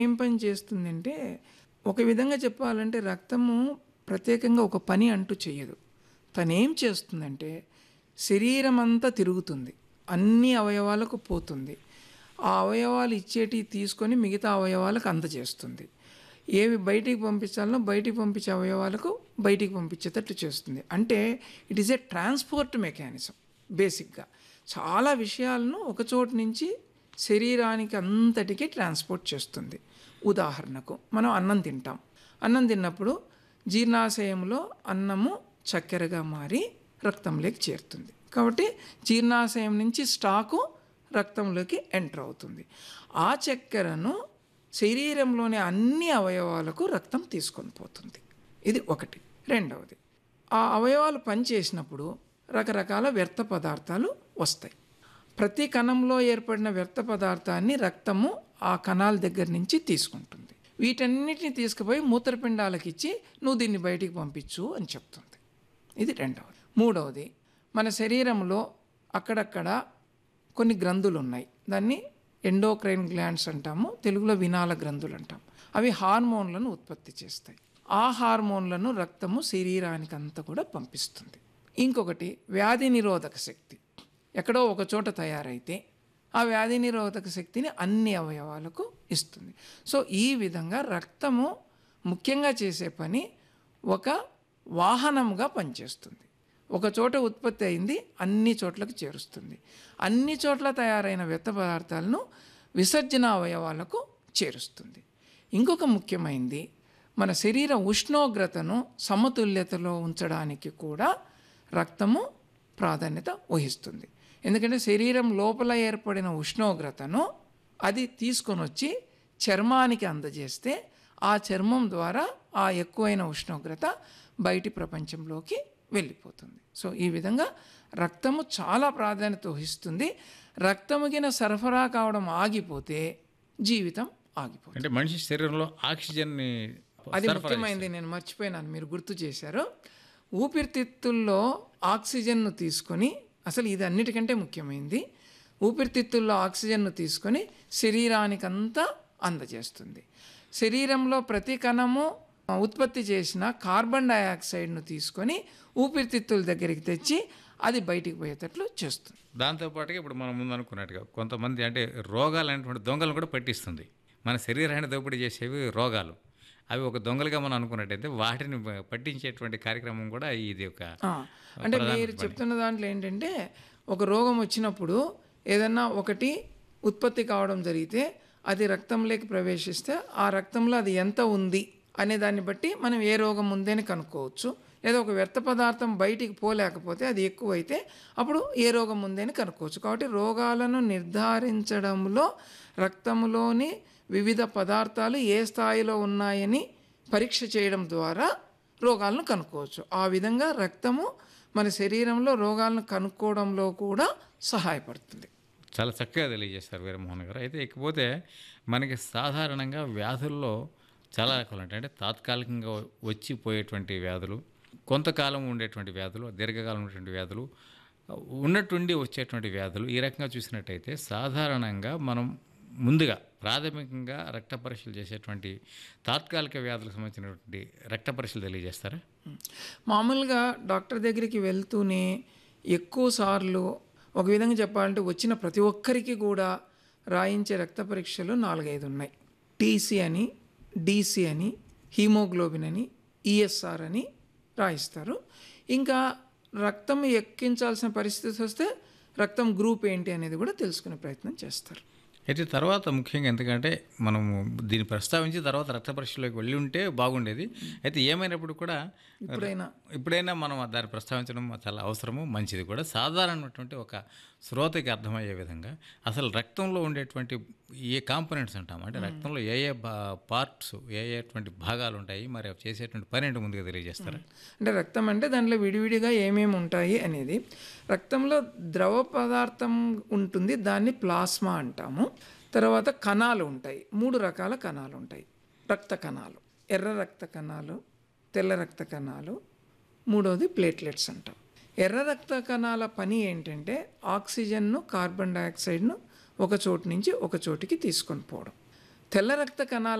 ఏం పని చేస్తుందంటే ఒక విధంగా చెప్పాలంటే రక్తము ప్రత్యేకంగా ఒక పని అంటూ చేయదు తనేం చేస్తుందంటే శరీరం అంతా తిరుగుతుంది అన్ని అవయవాలకు పోతుంది ఆ అవయవాలు ఇచ్చేటివి తీసుకొని మిగతా అవయవాలకు అందజేస్తుంది ఏవి బయటికి పంపించాలనో బయటికి పంపించే అవయవాలకు బయటికి పంపించేటట్టు చేస్తుంది అంటే it is a transport mechanism బేసిక్గా చాలా విషయాలను ఒక చోటు నుంచి శరీరానికి అంతటికి ట్రాన్స్పోర్ట్ చేస్తుంది ఉదాహరణకు మనం అన్నం తింటాం అన్నం తిన్నప్పుడు జీర్ణాశయంలో అన్నము చక్కెరగా మారి రక్తంలోకి చేరుతుంది కాబట్టి జీర్ణాశయం నుంచి స్టాకు రక్తంలోకి ఎంటర్ అవుతుంది ఆ చక్కెరను శరీరంలోని అన్ని అవయవాలకు రక్తం తీసుకొని పోతుంది ఇది ఒకటి రెండవది ఆ అవయవాలు పనిచేసినప్పుడు రకరకాల వ్యర్థ పదార్థాలు వస్తాయి ప్రతి కణంలో ఏర్పడిన వ్యర్థ పదార్థాన్ని రక్తము ఆ కణాల దగ్గర నుంచి తీసుకుంటుంది వీటన్నిటిని తీసుకుపోయి మూత్రపిండాలకు ఇచ్చి నువ్వు దీన్ని బయటికి పంపించు అని చెప్తుంది ఇది రెండవది మూడవది మన శరీరంలో అక్కడక్కడ కొన్ని గ్రంథులు ఉన్నాయి దాన్ని ఎండోక్రైన్ గ్లాండ్స్ అంటాము తెలుగులో వినాల గ్రంథులు అంటాం అవి హార్మోన్లను ఉత్పత్తి చేస్తాయి ఆ హార్మోన్లను రక్తము శరీరానికి అంతా కూడా పంపిస్తుంది ఇంకొకటి వ్యాధి నిరోధక శక్తి ఎక్కడో ఒక చోట తయారైతే ఆ వ్యాధి నిరోధక శక్తిని అన్ని అవయవాలకు ఇస్తుంది సో ఈ విధంగా రక్తము ముఖ్యంగా చేసే పని ఒక వాహనంగా పనిచేస్తుంది ఒక చోట ఉత్పత్తి అయింది అన్ని చోట్లకు చేరుస్తుంది అన్ని చోట్ల తయారైన వ్యర్థ పదార్థాలను విసర్జన అవయవాలకు చేరుస్తుంది ఇంకొక ముఖ్యమైనది మన శరీర ఉష్ణోగ్రతను సమతుల్యతలో ఉంచడానికి కూడా రక్తము ప్రాధాన్యత వహిస్తుంది ఎందుకంటే శరీరం లోపల ఏర్పడిన ఉష్ణోగ్రతను అది తీసుకొని వచ్చి చర్మానికి అందజేస్తే ఆ చర్మం ద్వారా ఆ ఎక్కువైన ఉష్ణోగ్రత బయటి ప్రపంచంలోకి వెళ్ళిపోతుంది సో ఈ విధంగా రక్తము చాలా ప్రాధాన్యత వహిస్తుంది రక్తముగిన సరఫరా కావడం ఆగిపోతే జీవితం ఆగిపోతుంది అంటే మనిషి శరీరంలో ఆక్సిజన్ని అది సరఫరా ముఖ్యమైనది నేను మర్చిపోయినాను మీరు గుర్తు చేశారు ఊపిరితిత్తుల్లో ఆక్సిజన్ను తీసుకొని అసలు ఇది అన్నిటికంటే ముఖ్యమైనది ఊపిరితిత్తుల్లో ఆక్సిజన్ను తీసుకొని శరీరానికంతా అందజేస్తుంది శరీరంలో ప్రతి కణము ఉత్పత్తి చేసిన కార్బన్ డయాక్సైడ్ను తీసుకొని ఊపిరితిత్తుల దగ్గరికి తెచ్చి అది బయటికి పోయేటట్లు చేస్తుంది దాంతోపాటుగా ఇప్పుడు మనం ముందు అనుకున్నట్టుగా కొంతమంది అంటే రోగాలు అనేటువంటి దొంగలను కూడా పట్టిస్తుంది మన శరీరాన్ని దోపిడీ చేసేవి రోగాలు అవి ఒక దొంగలుగా మనం అనుకున్నట్టయితే వాటిని ప- పట్టించేటువంటి కార్యక్రమం కూడా ఇది ఒక ఆ, అంటే మీరు చెప్తున్న దాంట్లో ఏంటంటే ఒక రోగం వచ్చినప్పుడు ఏదన్నా ఒకటి ఉత్పత్తి కావడం జరిగితే అది రక్తంలోకి ప్రవేశిస్తే ఆ రక్తంలో అది ఎంత ఉంది అనే దాన్ని బట్టి మనం ఏ రోగం ఉందని కనుక్కోవచ్చు లేదా ఒక వ్యర్థ పదార్థం బయటికి పోలేకపోతే అది ఎక్కువైతే అప్పుడు ఏ రోగం ఉందని కనుక్కోవచ్చు కాబట్టి రోగాలను నిర్ధారించడంలో రక్తంలోని వివిధ పదార్థాలు ఏ స్థాయిలో ఉన్నాయని పరీక్ష చేయడం ద్వారా రోగాలను కనుక్కోవచ్చు ఆ విధంగా రక్తము మన శరీరంలో రోగాలను కనుక్కోవడంలో కూడా సహాయపడుతుంది చాలా చక్కగా తెలియజేస్తారు వీరమోహన్ గారు అయితే ఇకపోతే మనకి సాధారణంగా వ్యాధుల్లో చాలా రకాలు ఉంటాయి అంటే తాత్కాలికంగా వచ్చి పోయేటువంటి వ్యాధులు కొంతకాలం ఉండేటువంటి వ్యాధులు దీర్ఘకాలం ఉండేటువంటి వ్యాధులు ఉన్నట్టుండి వచ్చేటువంటి వ్యాధులు ఈ రకంగా చూసినట్టయితే సాధారణంగా మనం ముందుగా ప్రాథమికంగా రక్త పరీక్షలు చేసేటువంటి తాత్కాలిక వ్యాధులకు సంబంధించినటువంటి రక్త పరీక్షలు తెలియజేస్తారా మామూలుగా డాక్టర్ దగ్గరికి వెళ్తూనే ఎక్కువ సార్లు ఒక విధంగా చెప్పాలంటే వచ్చిన ప్రతి ఒక్కరికి కూడా రాయించే రక్త పరీక్షలు నాలుగైదు ఉన్నాయి టీసీ అని డీసీ అని హీమోగ్లోబిన్ అని ఈఎస్ఆర్ అని రాయిస్తారు ఇంకా రక్తం ఎక్కించాల్సిన పరిస్థితి వస్తే రక్తం గ్రూప్ ఏంటి అనేది కూడా తెలుసుకునే ప్రయత్నం చేస్తారు అయితే తర్వాత ముఖ్యంగా ఎందుకంటే మనము దీన్ని ప్రస్తావించి తర్వాత రక్త పరీక్షలోకి వెళ్ళి ఉంటే బాగుండేది అయితే ఏమైనప్పుడు కూడా ఇప్పుడైనా ఇప్పుడైనా మనం దాన్ని ప్రస్తావించడం చాలా అవసరము మంచిది కూడా సాధారణమైనటువంటి ఒక శ్రోతకి అర్థమయ్యే విధంగా అసలు రక్తంలో ఉండేటువంటి ఏ కాంపోనెంట్స్ అంటాం అంటే రక్తంలో ఏ ఏ పార్ట్స్ ఏ ఏటువంటి భాగాలు ఉంటాయి మరి అవి చేసేటువంటి పని ఏంటో ముందుగా తెలియజేస్తారా అంటే రక్తం అంటే దాంట్లో విడివిడిగా ఏమేమి ఉంటాయి అనేది రక్తంలో ద్రవ పదార్థం ఉంటుంది దాన్ని ప్లాస్మా అంటాము తర్వాత కణాలు ఉంటాయి మూడు రకాల కణాలు ఉంటాయి రక్త కణాలు ఎర్ర రక్త కణాలు తెల్ల రక్త కణాలు మూడవది ప్లేట్లెట్స్ అంటాం ఎర్ర రక్త కణాల పని ఏంటంటే ఆక్సిజన్ను కార్బన్ డయాక్సైడ్ను ఒక చోటు నుంచి ఒక చోటికి తీసుకొని పోవడం తెల్ల రక్త కణాల